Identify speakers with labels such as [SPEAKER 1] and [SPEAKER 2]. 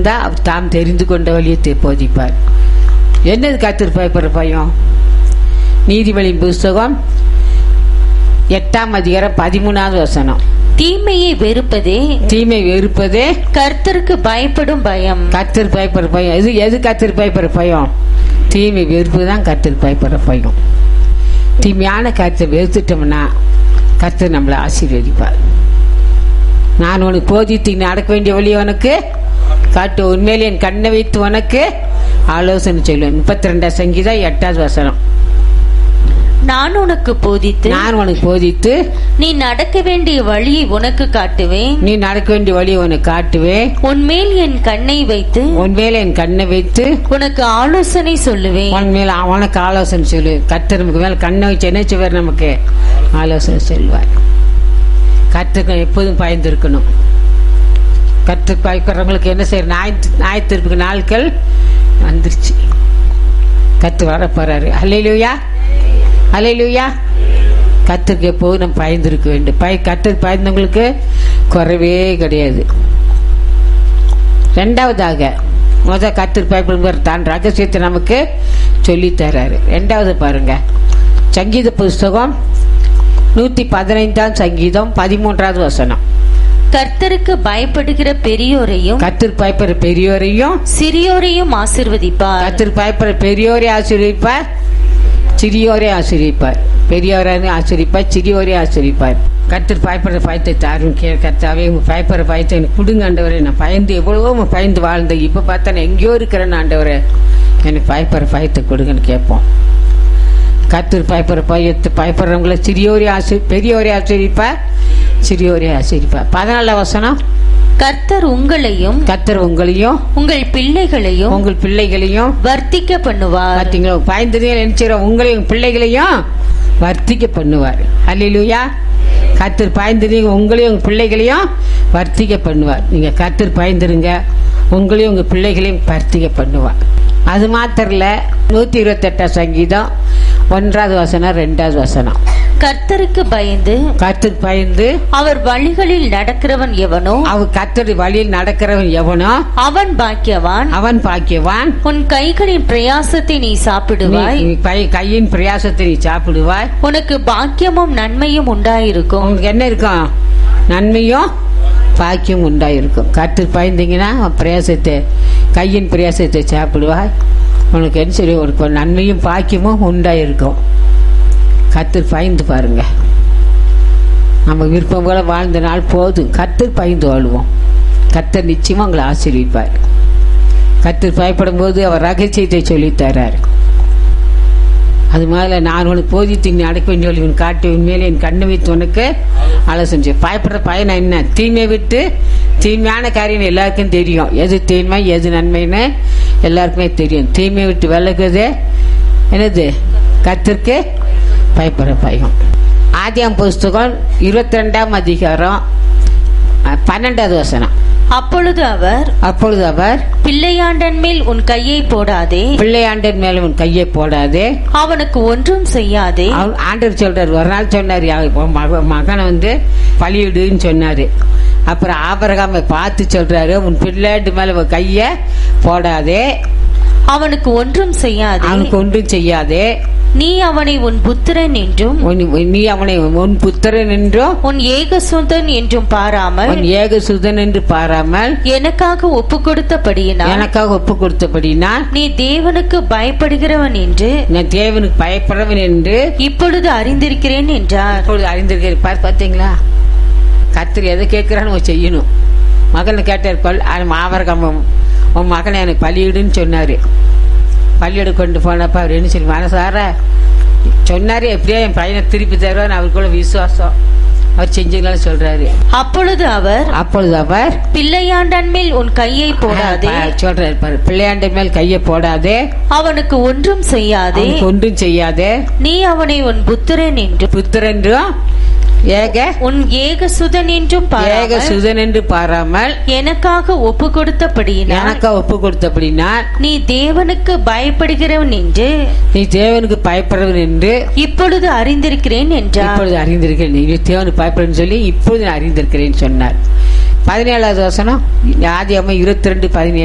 [SPEAKER 1] பயந்திருந்தா அவர் தாம் தெரிந்து கொண்ட வழியை தெ- போதிப்பார் என்னது கத்தர் பயப்படுற பயம் நீதிபதியின் புஸ்தகம் எட்டாம் அதிகாரம் பதிமூணாவது வசனம்
[SPEAKER 2] தீமையை வெறுப்பதே
[SPEAKER 1] தீமை வெறுப்பதே
[SPEAKER 2] கர்த்தருக்கு பயப்படும் பயம்
[SPEAKER 1] கத்தர் பயப்படுற பயம் எது எது கத்தர் பயப்படுற பயம் தீமை வெறுப்பு தான் கத்தர் பயப்படுற பயம் தீமையான கருத்தை வெறுத்துட்டோம்னா கத்தர் நம்மளை ஆசீர்வதிப்பார் நான் உனக்கு போதித்து நீ நடக்க வேண்டிய வழி உனக்கு காட்டு உண்மையிலே என் கண்ணை வைத்து உனக்கு ஆலோசனை சொல்லுவேன் முப்பத்தி ரெண்டாம் சங்கீதம் எட்டாவது வசனம்
[SPEAKER 2] நான் உனக்கு போதித்து
[SPEAKER 1] நான் உனக்கு போதித்து
[SPEAKER 2] நீ நடக்க வேண்டிய வழியை உனக்கு காட்டுவேன்
[SPEAKER 1] நீ நடக்க வேண்டிய வழியை உனக்கு காட்டுவேன்
[SPEAKER 2] உன்மேல் என் கண்ணை வைத்து
[SPEAKER 1] உன்மேல என் கண்ணை வைத்து
[SPEAKER 2] உனக்கு ஆலோசனை சொல்லுவேன்
[SPEAKER 1] உன் மேல அவனுக்கு ஆலோசனை சொல்லு கத்தர் நமக்கு மேல கண்ணை வச்சு என்ன செய்வார் நமக்கு ஆலோசனை சொல்வார் கத்துக்கு எப்போதும் பயந்து இருக்கணும் கத்து பயக்கிறவங்களுக்கு என்ன செய்யற ஞாயிற்று ஞாயிற்றுக்கு நாட்கள் வந்துருச்சு கத்து வர போறாரு அலையிலுயா அலையிலுயா கத்துக்கு எப்போதும் நம்ம பயந்துருக்க வேண்டும் பய கத்துக்கு பயந்தவங்களுக்கு குறைவே கிடையாது ரெண்டாவதாக முத கத்தர் பயப்படுங்கிற தான் ரகசியத்தை நமக்கு சொல்லி தர்றாரு ரெண்டாவது பாருங்க சங்கீத புஸ்தகம் நூத்தி பதினைந்தாம் சங்கீதம் பதிமூன்றாவது வசனம்
[SPEAKER 2] கர்த்தருக்கு பயப்படுகிற பெரியோரையும்
[SPEAKER 1] கத்தர் பயப்படுற பெரியோரையும்
[SPEAKER 2] சிறியோரையும் ஆசிர்வதிப்பார்
[SPEAKER 1] கத்தர் பயப்படுற பெரியோரை ஆசிரியப்பார் சிறியோரை ஆசிரியப்பார் பெரியோரை ஆசிரிப்பார் சிறியோரை ஆசிரிப்பார் கத்தர் பயப்படுற பயத்தை தாரும் கே கத்தாவே உங்க பயப்படுற பயத்தை எனக்கு கொடுங்க ஆண்டவரே நான் பயந்து எவ்வளவோ பயந்து வாழ்ந்தேன் இப்ப பார்த்தா நான் எங்கேயோ இருக்கிறேன்னு ஆண்டவரே எனக்கு பயப்படுற பயத்தை கொடுங்கன்னு கேட்போம் கத்தர் பயப்படுற பயத்தை பயப்படுறவங்களை சிறியோரை ஆசி பெரியோரை ஆசிரிப்பார் சிறியோரை ஆசிரிப்பார் பதினாலாம் வசனம்
[SPEAKER 2] கர்த்தர் உங்களையும்
[SPEAKER 1] கத்தர் உங்களையும்
[SPEAKER 2] உங்கள் பிள்ளைகளையும்
[SPEAKER 1] உங்கள் பிள்ளைகளையும்
[SPEAKER 2] வர்த்திக்க பண்ணுவார்
[SPEAKER 1] பாத்தீங்களா பயந்ததையும் நினைச்சிடும் உங்களையும் பிள்ளைகளையும் வர்த்திக்க பண்ணுவார் அல்லையிலுயா கத்தர் பயந்ததையும் உங்களையும் உங்க பிள்ளைகளையும் வர்த்திக்க பண்ணுவார் நீங்க கத்தர் பயந்துருங்க உங்களையும் உங்க பிள்ளைகளையும் வர்த்திக்க பண்ணுவார் அது மாத்திரம் இல்ல நூத்தி இருபத்தெட்டாம் சங்கீதம் ஒன்றாவது வசனம் ரெண்டாவது வசனம்
[SPEAKER 2] கர்த்தருக்கு பயந்து
[SPEAKER 1] கத்தர் பயந்து
[SPEAKER 2] அவர் வழிகளில் நடக்கிறவன் எவனோ
[SPEAKER 1] அவன் கத்தர் வழியில் நடக்கிறவன் எவனோ
[SPEAKER 2] அவன் பாக்கியவான்
[SPEAKER 1] அவன் பாக்கியவான்
[SPEAKER 2] உன் கைகளின் பிரயாசத்தை நீ சாப்பிடுவாய்
[SPEAKER 1] நீ கை- கையின் பிரயாசத்தை நீ சாப்பிடுவாய்
[SPEAKER 2] உனக்கு பாக்கியமும் நன்மையும் உண்டாயிருக்கும்
[SPEAKER 1] உங்களுக்கு என்ன இருக்கும் நன்மையும் பாக்கியம் உண்டாயிருக்கும் கற்று பயந்தீங்கன்னா உன் பிரயாசத்தை கையின் பிரயாசத்தை சாப்பிடுவாய் உனக்கு என்ன சரி ஒரு நன்மையும் பாக்கியமும் உண்டாயிருக்கும் கற்று பயந்து பாருங்க நம்ம விருப்பம் போல வாழ்ந்த நாள் போதும் கற்று பயந்து வாழுவோம் கத்தர் நிச்சயமா உங்களை ஆசீர்விப்பார் கத்தர் பயப்படும் போது அவர் ரகசியத்தை சொல்லித் தர்றார் அது மாதிரி நான் உனக்கு போதித்து நீ அடக்க வேண்டிய வழி உன் காட்டு உண்மையிலே என் கண்ணை வைத்து உனக்கு ஆலோசனை செய்ய பயப்படுற பயன் என்ன தீமையை விட்டு தீமையான காரியம் எல்லாருக்கும் தெரியும் எது தீமை எது நன்மைன்னு எல்லாருக்குமே தெரியும் தீமையை விட்டு விலகுது என்னது கத்திற்கு பயப்படுற பயம் ஆதியாம் புஸ்தகம் இருபத்தி ரெண்டாம் அதிகாரம் அஹ், பன்னெண்டாவது வசனம்
[SPEAKER 2] அப்பொழுது அவர்
[SPEAKER 1] அப்பொழுது அவர்
[SPEAKER 2] பிள்ளையாண்டன் மேல் உன் கையை போடாதே
[SPEAKER 1] பிள்ளையாண்டன் மேல உன் கையை போடாதே
[SPEAKER 2] அவனுக்கு ஒன்றும் செய்யாதே
[SPEAKER 1] அவர் ஆண்டவர் சொல்றாரு ஒரு நாள் சொன்னாரு அவ- உன் மக மகனை வந்து பலியிடுன்னு சொன்னாரு அப்புறம் ஆபரகாமை பார்த்து சொல்றாரு உன் பிள்ளைட்டு மேல உன் கைய போடாதே
[SPEAKER 2] அவனுக்கு ஒன்றும் செய்யாதே
[SPEAKER 1] அவனுக்கு ஒன்றும் செய்யாதே
[SPEAKER 2] நீ அவனை உன் புத்திரன் என்றும்
[SPEAKER 1] உன்- நீ அவனை உன் புத்திரன் என்றும்
[SPEAKER 2] உன் ஏகசுதன் என்றும் பாராமல்
[SPEAKER 1] உன் ஏக சுதன் என்று பாராமல்
[SPEAKER 2] எனக்காக ஒப்பு கொடுத்தபடியினால்
[SPEAKER 1] எனக்காக ஒப்பு கொடுத்தபடினா
[SPEAKER 2] நீ தேவனுக்கு பயப்படுகிறவன் என்று
[SPEAKER 1] நான் தேவனுக்கு பயப்படுறவன் என்று
[SPEAKER 2] இப்பொழுது அறிந்திருக்கிறேன் என்றார்
[SPEAKER 1] இப்பொழுது அறிந்திருக்கிறேன் பார் பார்த்தீங்களா கத்திரி எதை கேட்கிறான்னு அவன் செய்யணும் மகனை கேட்டார் பல் மாவரகம் உன் மகனை எனக்கு பலியிடுன்னு சொன்னாரு பள்ளியோட கொண்டு போனப்ப அவர் என்ன சொல்லி மனசார சொன்னாரு எப்படியோ என் பையனை திருப்பி தருவான்னு அவருக்குள்ள விசுவாசம் அவர் செஞ்சுக்கலாம்னு சொல்றாரு
[SPEAKER 2] அப்பொழுது அவர்
[SPEAKER 1] அப்பொழுது அவர்
[SPEAKER 2] பிள்ளையாண்டன் மேல் உன் கையை போடாதே
[SPEAKER 1] ப- சொல்றாரு பாரு பிள்ளையாண்ட மேல் கையை போடாதே
[SPEAKER 2] அவனுக்கு ஒன்றும் செய்யாதே
[SPEAKER 1] அவனுக்கு ஒன்றும் செய்யாதே
[SPEAKER 2] நீ அவனை உன் புத்திரன் என்றும்
[SPEAKER 1] புத்திரன்றும் ஏக
[SPEAKER 2] உன் ஏகசுதன் என்றும்
[SPEAKER 1] ஏக
[SPEAKER 2] பாராமல்
[SPEAKER 1] சுதன் என்று பாராமல்
[SPEAKER 2] எனக்காக ஒப்பு கொடுத்தபடியினால்
[SPEAKER 1] எனக்கா ஒப்பு கொடுத்தபடினா
[SPEAKER 2] நீ தேவனுக்கு பயப்படுகிறவன் என்று
[SPEAKER 1] நீ தேவனுக்கு பயப்படுறவன் என்று
[SPEAKER 2] இப்பொழுது அறிந்திருக்கிறேன் என்றார்
[SPEAKER 1] இப்பொழுது அறிந்திருக்கிறேன் நீ தேவனுக்கு பயப்படுன்னு சொல்லி இப்பொழுது நான் அறிந்திருக்கிறேன் சொன்னார் பதினேழாவது வசனம் ஆதி அம்மா இருபத்தி ரெண்டு பதினேழு